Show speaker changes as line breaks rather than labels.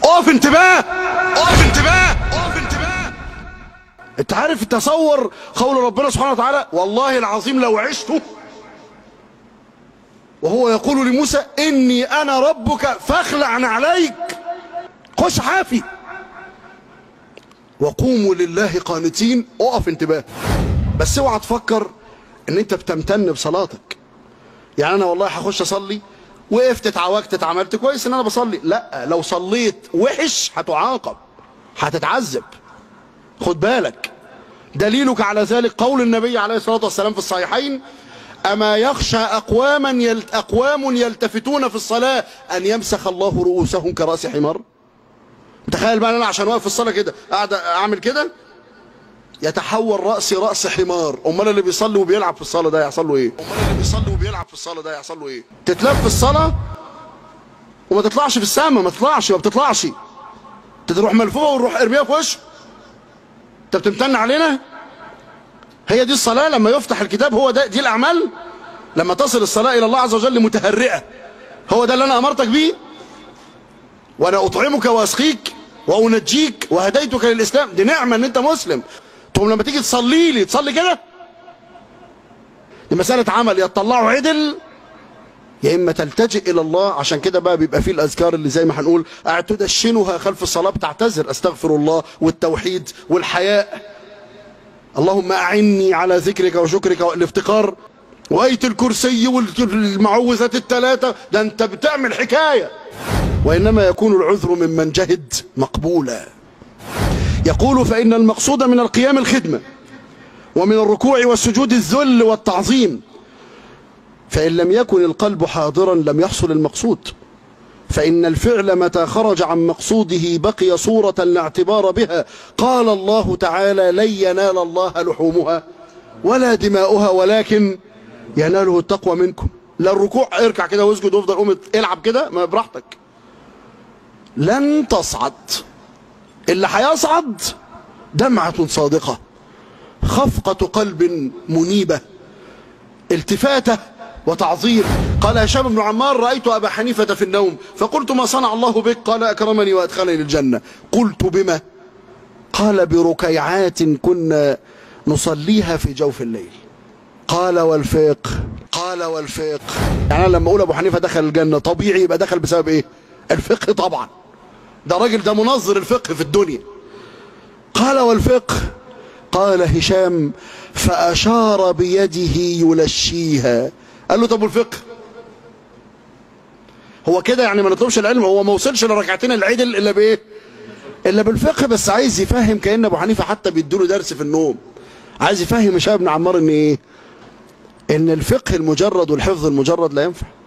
اقف انتباه اقف انتباه اقف انتباه انت عارف تصور قول ربنا سبحانه وتعالى والله العظيم لو عشت وهو يقول لموسى اني انا ربك فاخلع عليك خش حافي وقوموا لله قانتين اقف انتباه بس اوعى تفكر ان انت بتمتن بصلاتك يعني انا والله هخش اصلي وقفت اتعوجت اتعملت كويس ان انا بصلي لا لو صليت وحش هتعاقب هتتعذب خد بالك دليلك على ذلك قول النبي عليه الصلاه والسلام في الصحيحين اما يخشى اقواما يلت اقوام يلتفتون في الصلاه ان يمسخ الله رؤوسهم كراس حمار تخيل بقى انا عشان واقف في الصلاه كده قاعد اعمل كده يتحول راسي راس حمار امال اللي بيصلي وبيلعب في الصلاه ده يحصل له ايه امال اللي بيصلي وبيلعب في الصلاه ده يحصل له ايه تتلف في الصلاه وما تطلعش في السماء ما تطلعش ما بتطلعش تروح ملفوفه وتروح ارميها في وشه انت بتمتن علينا هي دي الصلاه لما يفتح الكتاب هو ده دي الاعمال لما تصل الصلاه الى الله عز وجل متهرئه هو ده اللي انا امرتك بيه وانا اطعمك واسقيك وانجيك وهديتك للاسلام دي نعمه ان انت مسلم تقوم لما تيجي تصلي لي تصلي كده دي مساله عمل يا تطلعه عدل يا اما تلتجئ الى الله عشان كده بقى بيبقى فيه الاذكار اللي زي ما هنقول قاعد تدشنها خلف الصلاه بتعتذر استغفر الله والتوحيد والحياء اللهم اعني على ذكرك وشكرك والافتقار وايه الكرسي والمعوذات الثلاثه ده انت بتعمل حكايه وانما يكون العذر ممن جهد مقبولا يقول فان المقصود من القيام الخدمه ومن الركوع والسجود الذل والتعظيم فإن لم يكن القلب حاضرا لم يحصل المقصود فإن الفعل متى خرج عن مقصوده بقي صورة لا اعتبار بها قال الله تعالى لن ينال الله لحومها ولا دماؤها ولكن يناله التقوى منكم لا الركوع اركع كده واسجد وافضل قوم العب كده ما براحتك لن تصعد اللي هيصعد دمعة صادقة خفقة قلب منيبة التفاته وتعظيم قال هشام بن عمار رأيت أبا حنيفة في النوم فقلت ما صنع الله بك قال أكرمني وأدخلني الجنة قلت بما قال بركيعات كنا نصليها في جوف الليل قال والفقه قال والفقه يعني أنا لما أقول أبو حنيفة دخل الجنة طبيعي يبقى دخل بسبب إيه الفقه طبعا ده راجل ده منظر الفقه في الدنيا قال والفقه قال هشام فأشار بيده يلشيها قال له طب والفقه هو كده يعني ما نطلبش العلم هو ما وصلش لركعتين العدل الا بايه الا بالفقه بس عايز يفهم كان ابو حنيفه حتى بيديله درس في النوم عايز يفهم هشام بن عمار ان ايه ان الفقه المجرد والحفظ المجرد لا ينفع